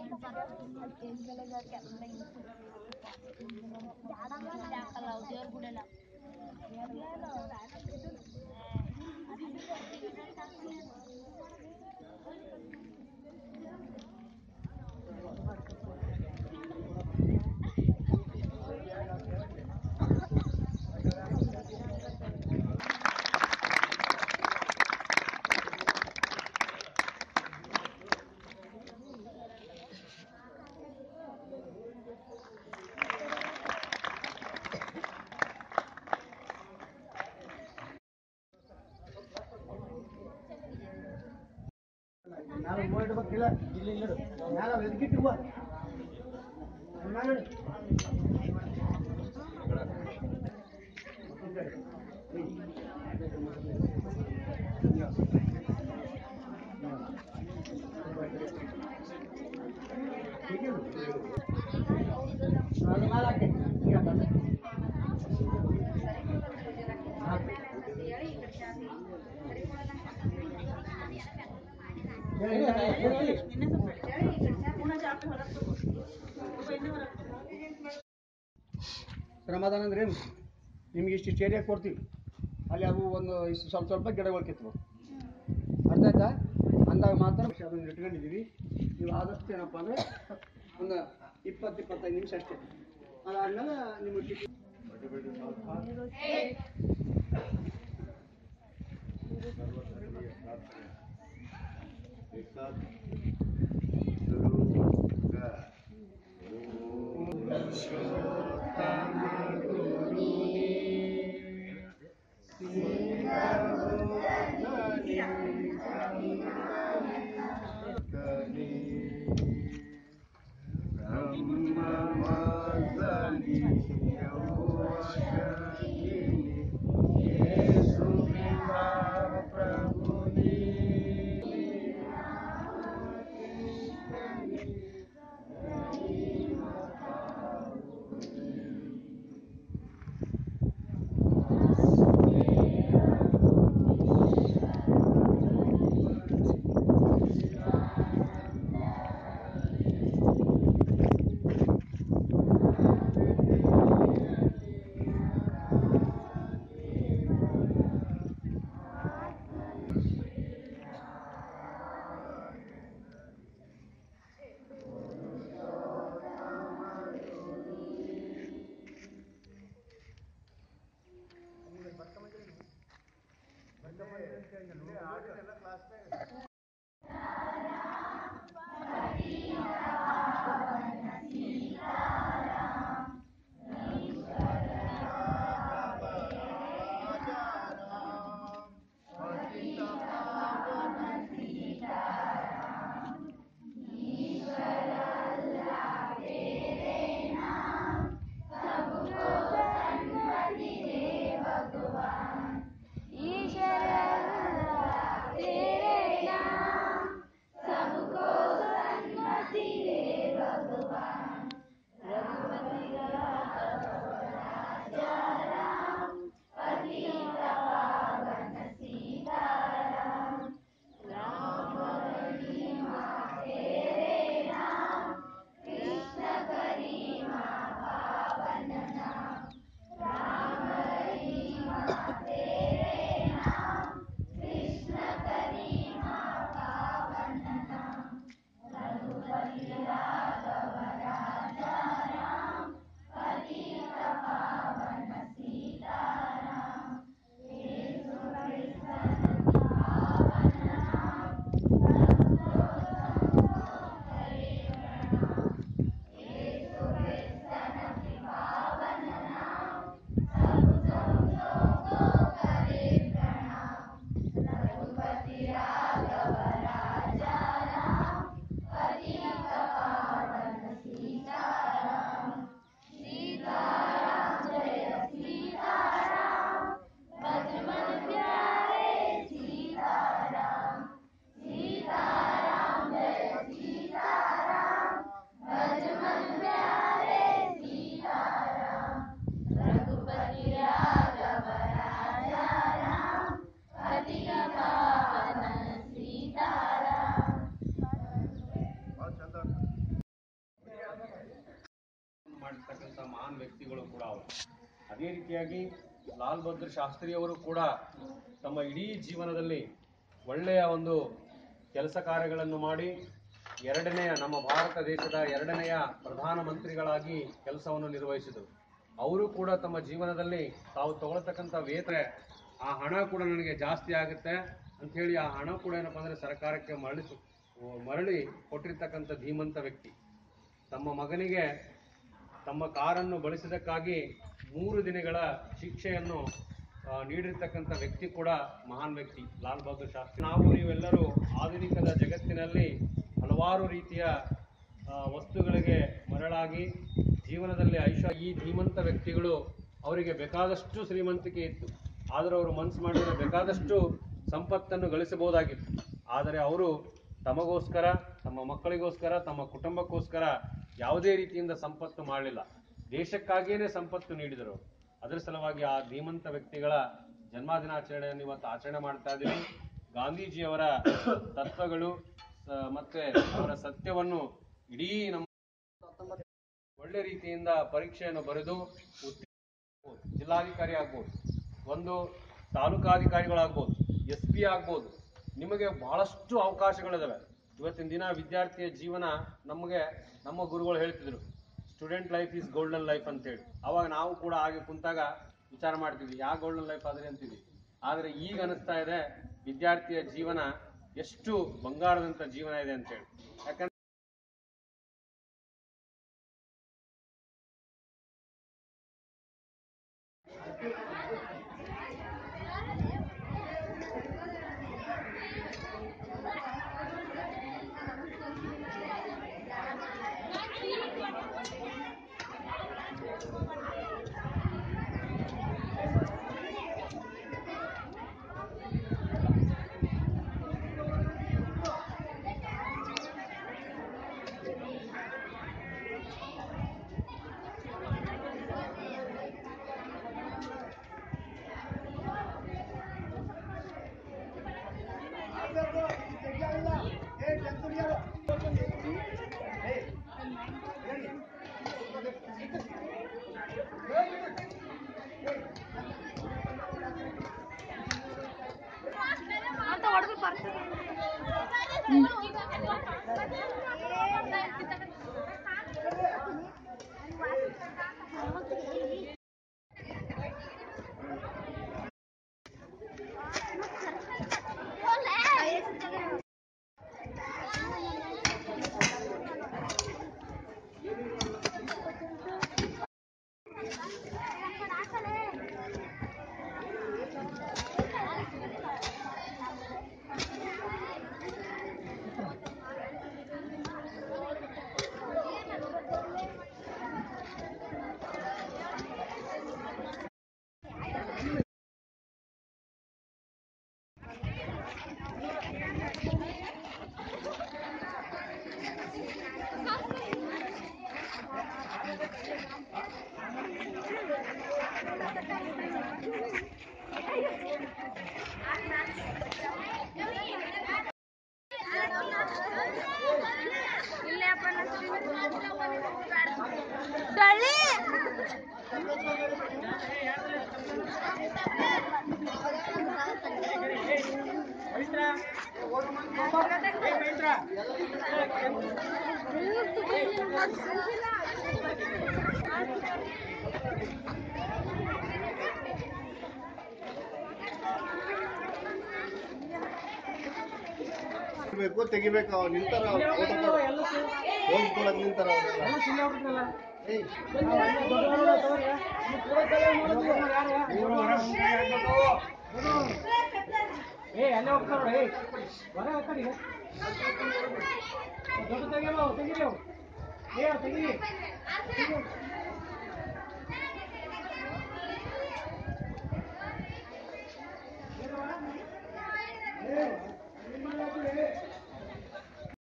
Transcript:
ದೇವ್ರ ಗುಡಿಯಲ್ಲ ನಾನು ಮೂವತ್ತು ಬೇಕಿಲ್ಲ ಇಲ್ಲಿ ಇಲ್ಲ ನಾನು ಎದಕ್ಕಿಟ್ಟಿವ ಅದು ನಾಲ್ಕೆ ಈಗ ತಂದೆ ಶ್ರಮದಾನ ಅಂದ್ರೆ ಏನು ನಿಮ್ಗೆ ಇಷ್ಟು ಏರಿಯಾ ಕೊಡ್ತೀವಿ ಅಲ್ಲಿ ಅವು ಒಂದು ಇಷ್ಟು ಸ್ವಲ್ಪ ಸ್ವಲ್ಪ ಗಿಡಗಳು ಕಿತ್ತು ಅರ್ಥ ಆಯ್ತಾ ಅಂದಾಗ ಮಾತ್ರ ಅದನ್ನು ಇಟ್ಕೊಂಡಿದ್ದೀವಿ ನೀವು ಆದಷ್ಟು ಏನಪ್ಪ ಅಂದರೆ ಒಂದು ಇಪ್ಪತ್ತು ಇಪ್ಪತ್ತೈದು ನಿಮಿಷ ಅಷ್ಟೇ ಅದಾದ್ಮೇಲೆ ನಿಮ್ಮ ಟಿಕೆಟ್ ईश्वर तेरे नाम ಮಹಾನ್ ವ್ಯಕ್ತಿಗಳು ಕೂಡ ಅವರು ಅದೇ ರೀತಿಯಾಗಿ ಲಾಲ್ ಬಹದ್ದೂರ್ ಶಾಸ್ತ್ರಿಯವರು ಕೂಡ ತಮ್ಮ ಇಡೀ ಜೀವನದಲ್ಲಿ ಒಳ್ಳೆಯ ಒಂದು ಕೆಲಸ ಕಾರ್ಯಗಳನ್ನು ಮಾಡಿ ಎರಡನೆಯ ನಮ್ಮ ಭಾರತ ದೇಶದ ಎರಡನೆಯ ಪ್ರಧಾನಮಂತ್ರಿಗಳಾಗಿ ಕೆಲಸವನ್ನು ನಿರ್ವಹಿಸಿದರು ಅವರು ಕೂಡ ತಮ್ಮ ಜೀವನದಲ್ಲಿ ತಾವು ತಗೊಳ್ತಕ್ಕಂಥ ವೇತನ ಆ ಹಣ ಕೂಡ ನನಗೆ ಜಾಸ್ತಿ ಆಗುತ್ತೆ ಅಂಥೇಳಿ ಆ ಹಣ ಕೂಡ ಏನಪ್ಪ ಅಂದರೆ ಸರ್ಕಾರಕ್ಕೆ ಮರಳಿಸು ಮರಳಿ ಕೊಟ್ಟಿರ್ತಕ್ಕಂಥ ಧೀಮಂತ ವ್ಯಕ್ತಿ ತಮ್ಮ ಮಗನಿಗೆ ತಮ್ಮ ಕಾರನ್ನು ಬಳಸಿದ್ದಕ್ಕಾಗಿ ಮೂರು ದಿನಗಳ ಶಿಕ್ಷೆಯನ್ನು ಆ, ನೀಡಿರ್ತಕ್ಕಂಥ ವ್ಯಕ್ತಿ ಕೂಡ ಮಹಾನ್ ವ್ಯಕ್ತಿ ಲಾಲ್ ಬಹದ್ದೂರ್ ಶಾಸ್ತ್ರಿ ನಾವು ನೀವೆಲ್ಲರೂ ಆಧುನಿಕದ ಜಗತ್ತಿನಲ್ಲಿ ಹಲವಾರು ರೀತಿಯ ಆ, ವಸ್ತುಗಳಿಗೆ ಮರಳಾಗಿ ಜೀವನದಲ್ಲಿ ಐಶ್ವ ಈ ಧೀಮಂತ ವ್ಯಕ್ತಿಗಳು ಅವರಿಗೆ ಬೇಕಾದಷ್ಟು ಶ್ರೀಮಂತಿಕೆ ಇತ್ತು ಆದರೆ ಅವರು ಮನಸ್ಸು ಮಾಡಿದರೆ ಬೇಕಾದಷ್ಟು ಸಂಪತ್ತನ್ನು ಗಳಿಸಬಹುದಾಗಿತ್ತು ಆದರೆ ಅವರು ತಮಗೋಸ್ಕರ ತಮ್ಮ ಮಕ್ಕಳಿಗೋಸ್ಕರ ತಮ್ಮ ಕುಟುಂಬಕ್ಕೋಸ್ಕರ ಯಾವುದೇ ರೀತಿಯಿಂದ ಸಂಪತ್ತು ಮಾಡಲಿಲ್ಲ ದೇಶಕ್ಕಾಗಿಯೇ ಸಂಪತ್ತು ನೀಡಿದರು ಅದರ ಸಲುವಾಗಿ ಆ ಧೀಮಂತ ವ್ಯಕ್ತಿಗಳ ಜನ್ಮದಿನಾಚರಣೆಯನ್ನು ಇವತ್ತು ಆಚರಣೆ ಮಾಡ್ತಾ ಇದ್ದೀವಿ ಗಾಂಧೀಜಿಯವರ ತತ್ವಗಳು ಸ- ಮತ್ತೆ ಅವರ ಸತ್ಯವನ್ನು ಇಡೀ ನಮ್ಮ ಒಳ್ಳೆ ರೀತಿಯಿಂದ ಪರೀಕ್ಷೆಯನ್ನು ಬರೆದು ಉತ್ತೀರ್ಣ ಜಿಲ್ಲಾಧಿಕಾರಿ ಆಗ್ಬೋದು ಒಂದು ತಾಲೂಕಾಧಿಕಾರಿಗಳಾಗ್ಬೋದು ಎಸ್ ಪಿ ಆಗ್ಬೋದು ನಿಮಗೆ ಬಹಳಷ್ಟು ಅವಕಾಶಗಳಿದಾವೆ ಇವತ್ತಿನ ದಿನ ವಿದ್ಯಾರ್ಥಿಯ ಜೀವನ ನಮಗೆ ನಮ್ಮ ಗುರುಗಳು ಹೇಳ್ತಿದ್ರು student life is golden life ಅಂತೇಳಿ ಅವಾಗ ನಾವು ಕೂಡ ಹಾಗೆ ಕುಂತಾಗ ವಿಚಾರ ಮಾಡ್ತಿದ್ವಿ ಯಾವ ಗೋಲ್ಡನ್ ಲೈಫ್ ಆದ್ರೆ ಅಂತಿದ್ವಿ ಆದರೆ ಈಗ ಅನಿಸ್ತಾ ಇದೆ ವಿದ್ಯಾರ್ಥಿಯ ಜೀವನ ಎಷ್ಟು ಬಂಗಾರದಂಥ ಜೀವನ ಇದೆ ಅಂತೇಳಿ ಯಾಕಂದ್ರೆ ಅಂತ ಹೊಡೆದು ಬರ್ತದೆ ಡಳ್ಳಿ ಬೇಕು ತೆಗಿಬೇಕು ಅವ್ರು ನಿಂತಾರ ಹೋಗ್ಕೊಳಕ್ ನಿಂತಾರ ಅವ್ರೆಲ್ಲ. ಏಯ್, ಏ ಅಲ್ಲೇ ಹೋಗ್ತಾರ ಏ ಹೊರ ಹೋಗ್ತಾರ ಈಗ ದೊಡ್ಡ ತೆಗಿಯೋ ತೆಗಿರಿ ಅವು. ಏ ತೆಗಿರಿ